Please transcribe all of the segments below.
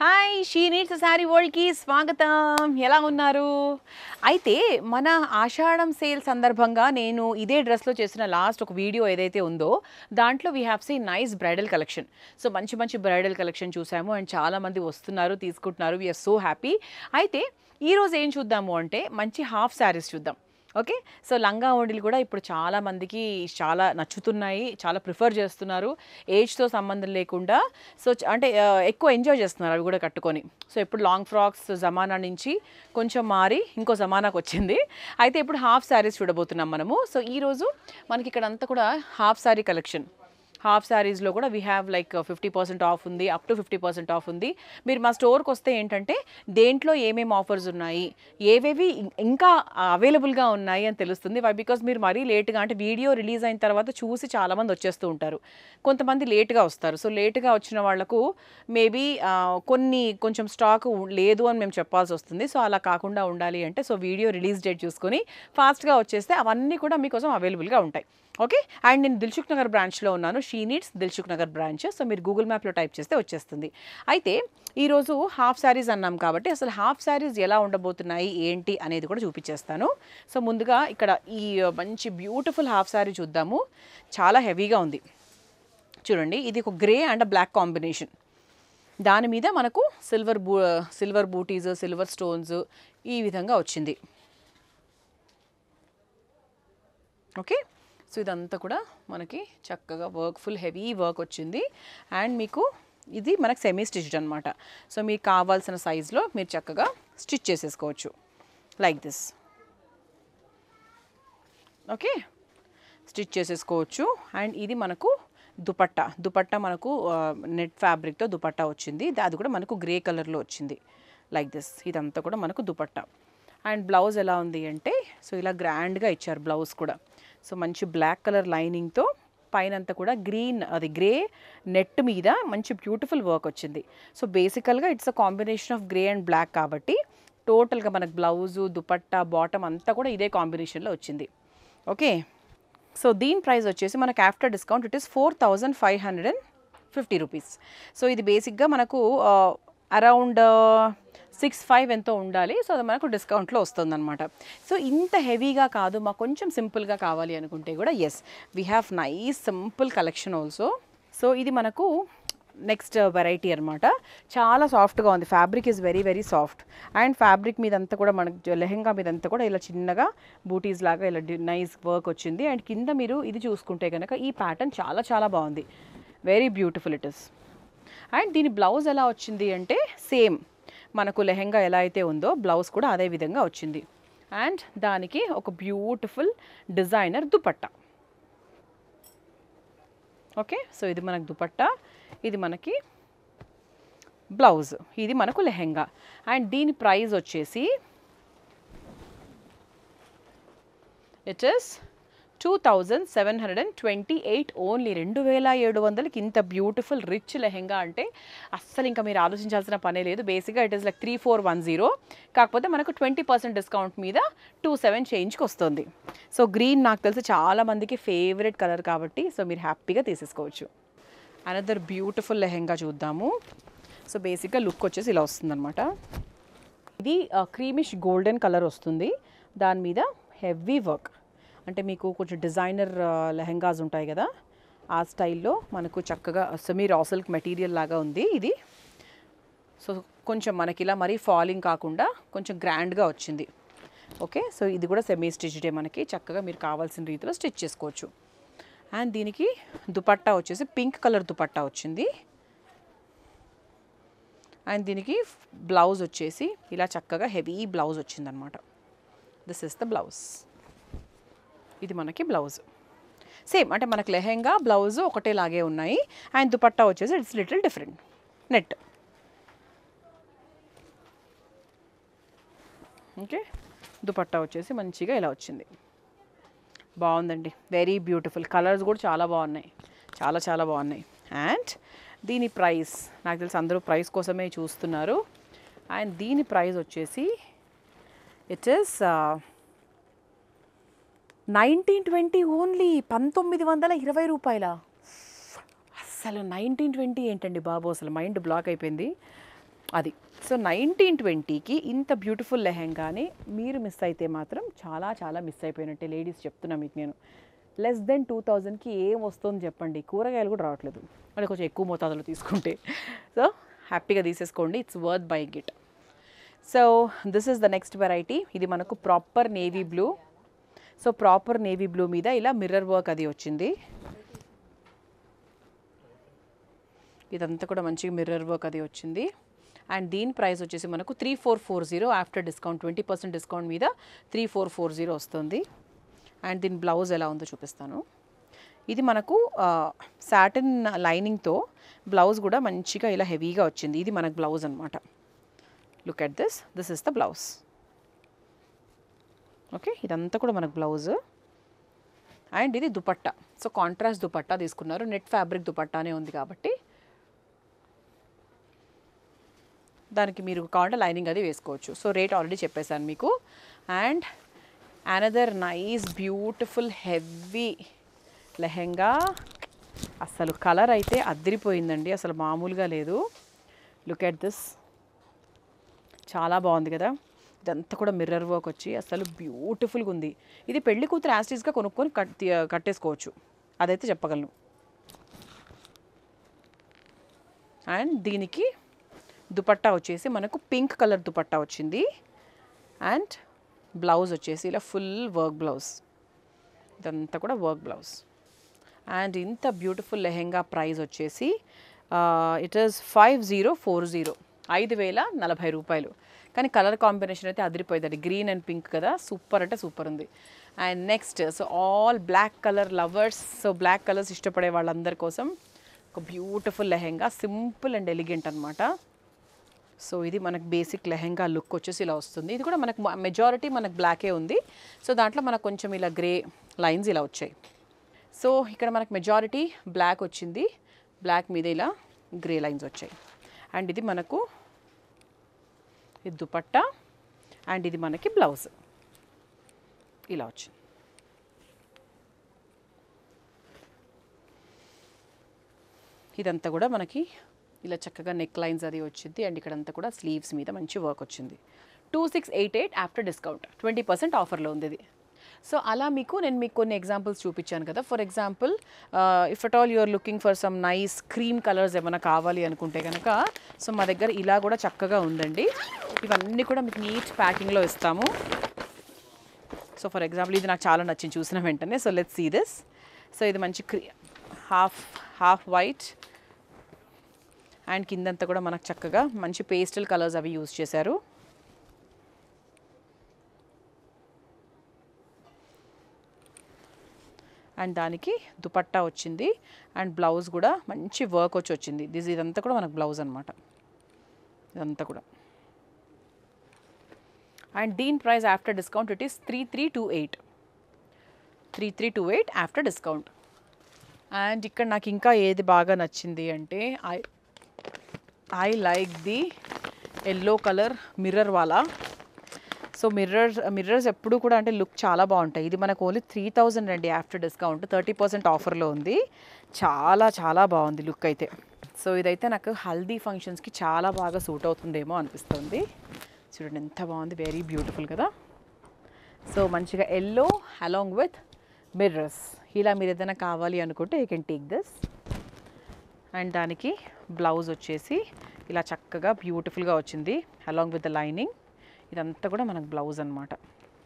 hi she needs sari వరల్డ్కి స్వాగతం ఎలా ఉన్నారు అయితే మన ఆషాఢం సేల్ సందర్భంగా నేను ఇదే డ్రెస్లో చేసిన లాస్ట్ ఒక వీడియో ఏదైతే ఉందో దాంట్లో we have see nice bridal collection so మంచి మంచి బ్రైడల్ కలెక్షన్ చూసాము అండ్ చాలామంది వస్తున్నారు తీసుకుంటున్నారు వీఆర్ సో హ్యాపీ అయితే ఈరోజు ఏం చూద్దాము అంటే మంచి హాఫ్ శారీస్ చూద్దాం ఓకే సో లంగా ఓణీలు కూడా ఇప్పుడు చాలా మందికి చాలా నచ్చుతున్నాయి చాలా ప్రిఫర్ చేస్తున్నారు ఏజ్తో సంబంధం లేకుండా సో చ- అంటే ఆ, ఎక్కువ ఎంజాయ్ చేస్తున్నారు అవి కూడా కట్టుకొని సో ఇప్పుడు లాంగ్ ఫ్రాక్స్ జమానా నుంచి కొంచెం మారి ఇంకో జమానాకు వచ్చింది అయితే ఇప్పుడు హాఫ్ శారీస్ చూడబోతున్నాం మనము సో ఈరోజు మనకి ఇక్కడ అంతా కూడా హాఫ్ శారీ కలెక్షన్ హాఫ్ శారీస్లో కూడా we have like fifty percent off ఉంది up to fifty percent off ఉంది మీరు మా స్టోర్కి వస్తే ఏంటంటే దేంట్లో ఏమేమి ఆఫర్స్ ఉన్నాయి ఏవేవి ఇం- ఇంకా అవైలబుల్గా ఉన్నాయి అని తెలుస్తుంది వై బికాస్ మీరు మరీ లేట్గా అంటే వీడియో రిలీజ్ అయిన తర్వాత చూసి చాలామంది వచ్చేస్తూ ఉంటారు కొంతమంది లేట్గా వస్తారు సో లేట్గా వచ్చిన వాళ్ళకు మేబీ కొన్ని కొంచెం స్టాక్ లేదు అని మేము చెప్పాల్సి వస్తుంది సో అలా కాకుండా ఉండాలి అంటే సో వీడియో రిలీజ్ డేట్ చూసుకొని ఫాస్ట్గా వచ్చేస్తే అవన్నీ కూడా మీకోసం అవైలబుల్గా ఉంటాయి ఓకే అండ్ నేను దిల్సుఖ్ నగర్ బ్రాంచ్లో ఉన్నాను she needs Dilsukh Nagar branch so మీరు గూగుల్ మ్యాప్లో టైప్ చేస్తే వచ్చేస్తుంది అయితే ఈరోజు హాఫ్ శారీస్ అన్నాం కాబట్టి అసలు హాఫ్ శారీస్ ఎలా ఉండబోతున్నాయి ఏంటి అనేది కూడా చూపించేస్తాను సో ముందుగా ఇక్కడ ఈ మంచి బ్యూటిఫుల్ హాఫ్ శారీ చూద్దాము చాలా హెవీగా ఉంది చూడండి ఇది ఒక గ్రే అండ్ బ్లాక్ కాంబినేషన్ దాని మీద మనకు సిల్వర్ బూ సిల్వర్ బూటీస్ సిల్వర్ స్టోన్స్ ఈ విధంగా వచ్చింది ఓకే సో ఇదంతా కూడా మనకి చక్కగా వర్క్ ఫుల్ హెవీ వర్క్ వచ్చింది అండ్ మీకు ఇది మనకు సెమీ స్టిచ్డ్ అనమాట సో మీకు కావాల్సిన సైజులో మీరు చక్కగా స్టిచ్ చేసేసుకోవచ్చు లైక్ దిస్ ఓకే స్టిచ్ చేసేసుకోవచ్చు అండ్ ఇది మనకు దుపట్టా దుపట్టా మనకు నెట్ ఫ్యాబ్రిక్తో దుపట్టా వచ్చింది దా- అది కూడా మనకు గ్రే కలర్లో వచ్చింది లైక్ దిస్ ఇదంతా కూడా మనకు దుపట్టా అండ్ బ్లౌజ్ ఎలా ఉంది అంటే సో ఇలా గ్రాండ్గా ఇచ్చారు బ్లౌజ్ కూడా సో మంచి బ్లాక్ కలర్ లైనింగ్తో పైన అంతా కూడా గ్రీన్ అది గ్రే నెట్ మీద మంచి బ్యూటిఫుల్ వర్క్ వచ్చింది సో బేసికల్గా it's a combination of grey and black కాబట్టి టోటల్గా మనకు బ్లౌజు దుపట్టా బాటమ్ అంతా కూడా ఇదే కాంబినేషన్లో వచ్చింది ఓకే సో దీని ప్రైస్ వచ్చేసి మనకు after discount it is four thousand five hundred and fifty rupees so ఇది బేసిక్గా మనకు అరౌండ్ సిక్స్ ఫైవ్ ఎంతో ఉండాలి సో అది మనకు డిస్కౌంట్లో వస్తుందన్నమాట సో ఇంత హెవీగా కాదు మాకు కొంచెం సింపుల్గా కావాలి అనుకుంటే కూడా yes we have nice simple collection also so ఇది మనకు నెక్స్ట్ వెరైటీ అనమాట చాలా సాఫ్ట్గా ఉంది fabric is very very soft and fabric మీదంతా కూడా మనకు లెహెంగా మీదంతా కూడా ఇలా చిన్నగా బూటీస్ లాగా ఇలా నైస్ వర్క్ వచ్చింది అండ్ కింద మీరు ఇది చూసుకుంటే కనుక ఈ ప్యాటర్న్ చాలా చాలా బాగుంది very beautiful it is and దీని బ్లౌజ్ ఎలా వచ్చింది అంటే సేమ్ మనకు లెహెంగా ఎలా అయితే ఉందో బ్లౌజ్ కూడా అదే విధంగా వచ్చింది అండ్ దానికి ఒక beautiful designer dupatta okay so ఇది మనకు దుపట్టా ఇది మనకి బ్లౌజ్ ఇది మనకు లెహెంగా అండ్ దీని ప్రైస్ వచ్చేసి it is two thousand seven hundred and twenty eight only రెండు వేల ఏడు వందలకి ఇంత బ్యూటిఫుల్ రిచ్ లెహెంగా అంటే అస్సలు ఇంకా మీరు ఆలోచించాల్సిన పనే లేదు బేసిక్గా it is like three four one zero కాకపోతే మనకు ట్వంటీ పర్సెంట్ డిస్కౌంట్ మీద టూ సెవెన్ చేంజ్కి వస్తుంది సో గ్రీన్ నాకు తెలిసి చాలా మందికి ఫేవరెట్ కలర్ కాబట్టి సో మీరు హ్యాపీగా తీసేసుకోవచ్చు అనదర్ బ్యూటిఫుల్ లెహెంగా చూద్దాము సో బేసిక్గా లుక్ వచ్చేసి ఇలా వస్తుందన్నమాట ఇది క్రీమిష్ గోల్డెన్ కలర్ వస్తుంది దాని మీద హెవీ వర్క్ అంటే మీకు కొంచెం డిజైనర్ లెహెంగాస్ ఉంటాయి కదా ఆ స్టైల్లో మనకు చక్కగా సెమీ రాసల్క్ మెటీరియల్ లాగా ఉంది ఇది సో కొంచెం మనకి ఇలా మరీ ఫాలింగ్ కాకుండా కొంచెం గ్రాండ్గా వచ్చింది ఓకే సో ఇది కూడా సెమీ స్టిచ్డే మనకి చక్కగా మీరు కావాల్సిన రీతిలో స్టిచ్ చేసుకోవచ్చు అండ్ దీనికి దుపట్టా వచ్చేసి పింక్ కలర్ దుపట్టా వచ్చింది అండ్ దీనికి బ్లౌజ్ వచ్చేసి ఇలా చక్కగా హెవీ బ్లౌజ్ వచ్చిందనమాట దిస్ ఇస్ ద బ్లౌజ్ ఇది మనకి బ్లౌజ్ సేమ్ అంటే మనకి లెహెంగా బ్లౌజ్ ఒకటేలాగే ఉన్నాయి అండ్ దుపట్టా వచ్చేసి it's little different net okay dupatta వచ్చేసి మంచిగా ఇలా వచ్చింది బాగుందండి వెరీ బ్యూటిఫుల్ కలర్స్ కూడా చాలా బాగున్నాయి చాలా చాలా బాగున్నాయి అండ్ దీని ప్రైస్ నాకు తెలిసి అందరూ ప్రైస్ కోసమే చూస్తున్నారు అండ్ దీని ప్రైస్ వచ్చేసి it is nineteen twenty only పంతొమ్మిది వందల ఇరవై రూపాయల అస్సలు నైన్టీన్ ట్వంటీ ఏంటండి బాబు అసలు మైండ్ బ్లాక్ అయిపోయింది అది సో నైన్టీన్ ట్వంటీకి ఇంత బ్యూటిఫుల్ లెహెంగాని మీరు మిస్ అయితే మాత్రం చాలా చాలా మిస్ అయిపోయినట్టే లేడీస్ చెప్తున్నా మీకు నేను లెస్ దెన్ టూ థౌజండ్కి ఏం వస్తుందని చెప్పండి కూరగాయలు కూడా రావట్లేదు అది కొంచెం ఎక్కువ మోతాదులో తీసుకుంటే సో హ్యాపీగా తీసేసుకోండి it's worth buy it so this is the next variety ఇది మనకు proper navy blue so proper navy blue మీద ఇలా మిర్రర్ వర్క్ అది వచ్చింది ఇదంతా కూడా మంచిగా మిర్రర్ వర్క్ అది వచ్చింది అండ్ దీని ప్రైస్ వచ్చేసి మనకు three four four zero after discount twenty percent discount మీద త్రీ ఫోర్ ఫోర్ జీరో వస్తుంది అండ్ దీని బ్లౌజ్ ఎలా ఉందో చూపిస్తాను ఇది మనకు సాటిన్ లైనింగ్తో బ్లౌజ్ కూడా మంచిగా ఇలా హెవీగా వచ్చింది ఇది మనకు బ్లౌజ్ అనమాట look at this this is the blouse okay ఇదంతా కూడా మనకు బ్లౌజ్ అండ్ ఇది దుపట్టా సో కాంట్రాస్ట్ దుపట్టా తీసుకున్నారు నెట్ ఫ్యాబ్రిక్ దుపట్టానే ఉంది కాబట్టి దానికి మీరు కావాలంటే లైనింగ్ అది వేసుకోవచ్చు సో రేట్ ఆల్రెడీ చెప్పేశాను మీకు and another nice beautiful heavy lehenga అసలు కలర్ అయితే అద్దరిపోయిందండి అసలు మామూలుగా లేదు లుక్ ఎట్ దిస్ చాలా బాగుంది కదా ఇదంతా కూడా మిర్రర్ వర్క్ వచ్చి అసలు బ్యూటిఫుల్గా ఉంది ఇది పెళ్లి కూతురు యాస్టీస్గా కొనుక్కొని కట్ తీ- కట్టేసుకోవచ్చు అదైతే చెప్పగలను అండ్ దీనికి దుపట్టా వచ్చేసి మనకు పింక్ కలర్ దుపట్టా వచ్చింది అండ్ బ్లౌజ్ వచ్చేసి ఇలా ఫుల్ వర్క్ బ్లౌజ్ ఇదంతా కూడా వర్క్ బ్లౌజ్ అండ్ ఇంత బ్యూటిఫుల్ లెహెంగా ప్రైస్ వచ్చేసి it is five zero four zero ఐదు వేల నలభై రూపాయలు కానీ కలర్ కాంబినేషన్ అయితే అదిరిపోయిందండి గ్రీన్ అండ్ పింక్ కదా సూపర్ అంటే సూపర్ ఉంది and next so all black colour lovers so black colours ఇష్టపడే వాళ్ళందరి కోసం ఒక beautiful lehenga simple and elegant అనమాట సో ఇది మనకు బేసిక్ లెహెంగా లుక్ వచ్చేసి ఇలా వస్తుంది ఇది కూడా మనకు మెజారిటీ మనకు బ్లాకే ఉంది సో దాంట్లో మనకు కొంచెం ఇలా గ్రే లైన్స్ ఇలా వచ్చాయి సో ఇక్కడ మనకు మెజారిటీ బ్లాక్ వచ్చింది బ్లాక్ మీద ఇలా గ్రే లైన్స్ వచ్చాయి అండ్ ఇది మనకు ఇది దుపట్టా అండ్ ఇది మనకి బ్లౌజ్ ఇలా వచ్చింది ఇదంతా కూడా మనకి ఇలా చక్కగా నెక్ లైన్స్ అది వచ్చింది అండ్ ఇక్కడంతా కూడా స్లీవ్స్ మీద మంచి వర్క్ వచ్చింది two six eight eight after discount twenty percent ఆఫర్లో ఉంది ఇది సో అలా మీకు నేను మీకు కొన్ని ఎగ్జాంపుల్స్ చూపించాను కదా for example if at all you're looking for some nice cream colours ఏమైనా కావాలి అనుకుంటే కనుక సో మా దగ్గర ఇలా కూడా చక్కగా ఉందండి ఇవన్నీ కూడా మీకు నీట్ ప్యాకింగ్లో ఇస్తాము సో ఫర్ ఎగ్జాంపుల్ ఇది నాకు చాలా నచ్చింది చూసిన వెంటనే so let's see this so ఇది మంచి క్రీ హాఫ్ హాఫ్ వైట్ అండ్ కిందంతా కూడా మనకు చక్కగా మంచి పేస్టల్ కలర్స్ అవి యూజ్ చేశారు అండ్ దానికి దుపట్టా వచ్చింది అండ్ బ్లౌజ్ కూడా మంచి వర్క్ వచ్చి వచ్చింది దిస్ ఇదంతా కూడా మనకు బ్లౌజ్ అనమాట ఇదంతా కూడా అండ్ దీని price after discount it is three three two eight three three two eight after discount and ఇక్కడ నాకు ఇంకా ఏది బాగా నచ్చింది అంటే I I like the yellow colour mirror వాలా సో మిర్రర్స్ మిర్రర్స్ ఎప్పుడు కూడా అంటే లుక్ చాలా బాగుంటాయి ఇది మనకు ఓన్లీ త్రీ థౌజండ్ అండి ఆఫ్టర్ డిస్కౌంట్ థర్టీ పర్సెంట్ ఆఫర్లో ఉంది చాలా చాలా బాగుంది లుక్ అయితే సో ఇదైతే నాకు హల్దీ ఫంక్షన్స్కి చాలా బాగా సూట్ అవుతుందేమో అనిపిస్తుంది చూడండి ఎంత బాగుంది వెరీ బ్యూటిఫుల్ కదా సో మంచిగా ఎల్లో అలాంగ్ విత్ మిర్రర్స్ ఇలా మీరు ఏదైనా కావాలి అనుకుంటే you can take this and దానికి బ్లౌజ్ వచ్చేసి ఇలా చక్కగా బ్యూటిఫుల్గా వచ్చింది అలాంగ్ విత్ ద లైనింగ్ ఇదంతా కూడా మనకు బ్లౌజ్ అనమాట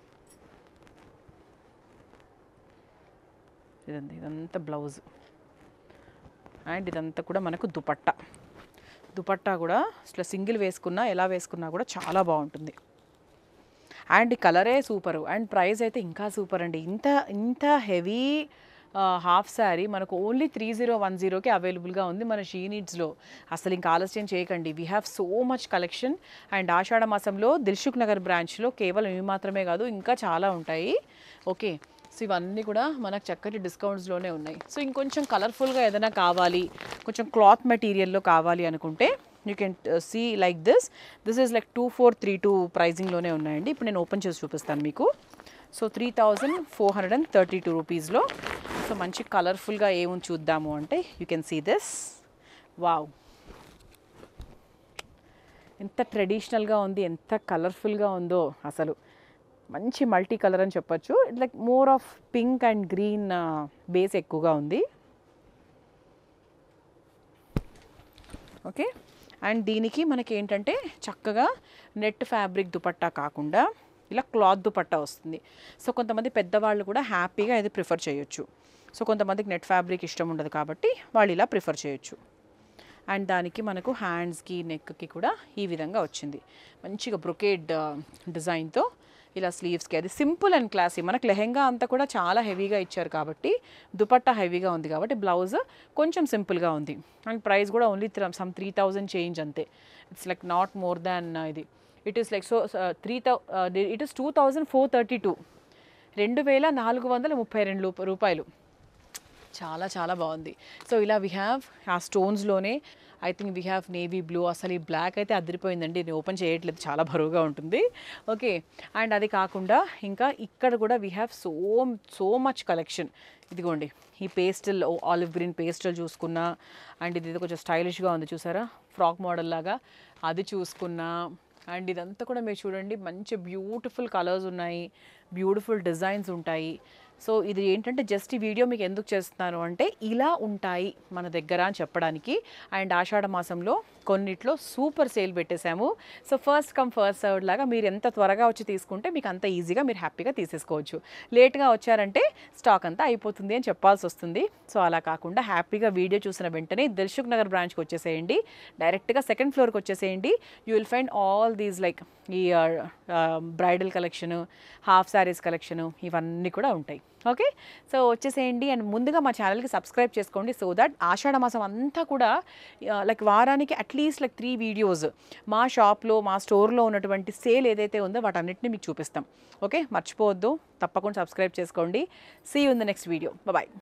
ఇదంతా ఇదంతా బ్లౌజ్ అండ్ ఇదంతా కూడా మనకు దుపట్టా దుపట్టా కూడా ఇట్లా సింగిల్ వేసుకున్నా ఎలా వేసుకున్నా కూడా చాలా బాగుంటుంది అండ్ కలరే సూపరు అండ్ ప్రైస్ అయితే ఇంకా సూపర్ అండి ఇంత ఇంత హెవీ హాఫ్ శారీ మనకు ఓన్లీ త్రీ జీరో వన్ జీరోకి అవైలబుల్గా ఉంది మన షీ నీడ్స్లో అసలు ఇంకా ఆలస్యం చేయకండి we have so much collection and Ashada మాసంలో దిల్సుఖ్ నగర్ బ్రాంచ్లో కేవలం ఇవి మాత్రమే కాదు ఇంకా చాలా ఉంటాయి ఓకే సో ఇవన్నీ కూడా మనకు చక్కటి డిస్కౌంట్స్లోనే ఉన్నాయి సో ఇంకొంచెం కలర్ఫుల్గా ఏదైనా కావాలి కొంచెం క్లాత్ మెటీరియల్లో కావాలి అనుకుంటే you can see like this this is like two four three two ప్రైజింగ్లోనే ఉన్నాయండి ఇప్పుడు నేను ఓపెన్ చేసి చూపిస్తాను మీకు so three thousand four hundred and thirty two రూపీస్లో సో మంచి కలర్ఫుల్గా ఏముంది చూద్దాము అంటే you can see this wow ఎంత ట్రెడిషనల్గా ఉంది ఎంత కలర్ఫుల్గా ఉందో అసలు మంచి మల్టీ కలర్ అని చెప్పొచ్చు it like more of pink and green base ఎక్కువగా ఉంది ఓకే అండ్ దీనికి మనకి ఏంటంటే చక్కగా నెట్ ఫ్యాబ్రిక్ దుపట్టా కాకుండా ఇలా క్లాత్ దుపట్టా వస్తుంది సో కొంతమంది పెద్దవాళ్ళు కూడా హ్యాపీగా ఇది ప్రిఫర్ చేయొచ్చు సో కొంతమందికి నెట్ ఫ్యాబ్రిక్ ఇష్టం ఉండదు కాబట్టి వాళ్ళు ఇలా ప్రిఫర్ చేయొచ్చు అండ్ దానికి మనకు హ్యాండ్స్కి నెక్కి కూడా ఈ విధంగా వచ్చింది మంచిగా బ్రొకేడ్ డిజైన్తో ఇలా స్లీవ్స్కి అది సింపుల్ అండ్ క్లాసీ మనకు లెహెంగా అంతా కూడా చాలా హెవీగా ఇచ్చారు కాబట్టి దుపట్టా హెవీగా ఉంది కాబట్టి బ్లౌజ్ కొంచెం సింపుల్గా ఉంది అండ్ ప్రైస్ కూడా only some three thousand change అంతే it's like not more than ఇది it is like so three థౌ it is two thousand four thirty two రెండు వేల నాలుగు వందల ముప్పై రెండు రూప- రూపాయలు చాలా చాలా బాగుంది సో ఇలా వీ హ్యావ్ ఆ స్టోన్స్లోనే I think we have navy blue అసలు ఈ బ్లాక్ అయితే అదిరిపోయిందండి నేను ఓపెన్ చేయట్లేదు చాలా బరువుగా ఉంటుంది ఓకే అండ్ అది కాకుండా ఇంకా ఇక్కడ కూడా we have so so much collection ఇదిగోండి ఈ పేస్టల్ ఆలివ్ గ్రీన్ పేస్టల్ చూసుకున్నా అండ్ ఇది కొంచెం స్టైలిష్గా ఉంది చూసారా ఫ్రాక్ మోడల్ లాగా అది చూసుకున్నా అండ్ ఇదంతా కూడా మీరు చూడండి మంచి బ్యూటిఫుల్ కలర్స్ ఉన్నాయి బ్యూటిఫుల్ డిజైన్స్ ఉంటాయి సో ఇది ఏంటంటే జస్ట్ ఈ వీడియో మీకు ఎందుకు చేస్తున్నాను అంటే ఇలా ఉంటాయి మన దగ్గర అని చెప్పడానికి అండ్ ఆషాఢ మాసంలో కొన్నిట్లో సూపర్ సేల్ పెట్టేశాము so first come first serve లాగా మీరు ఎంత త్వరగా వచ్చి తీసుకుంటే మీకు అంత ఈజీగా మీరు హ్యాపీగా తీసేసుకోవచ్చు లేట్గా వచ్చారంటే స్టాక్ అంతా అయిపోతుంది అని చెప్పాల్సి వస్తుంది సో అలా కాకుండా హ్యాపీగా వీడియో చూసిన వెంటనే దిల్సుఖ్ నగర్ బ్రాంచ్కి వచ్చేసేయండి డైరెక్ట్గా సెకండ్ ఫ్లోర్కి వచ్చేసేయండి you will find all these like ఈ bridal collection half saris collection ఇవన్నీ కూడా ఉంటాయి ఓకే సో వచ్చేసేయండి అండ్ ముందుగా మా ఛానల్కి సబ్స్క్రైబ్ చేసుకోండి సో దట్ ఆషాఢ మాసం అంతా కూడా లైక్ వారానికి అట్లీస్ట్ లైక్ త్రీ వీడియోస్ మా షాప్లో మా స్టోర్లో ఉన్నటువంటి సేల్ ఏదైతే ఉందో వాటన్నిటిని మీకు చూపిస్తాం ఓకే మర్చిపోవద్దు తప్పకుండా సబ్స్క్రైబ్ చేసుకోండి see you in the next video bye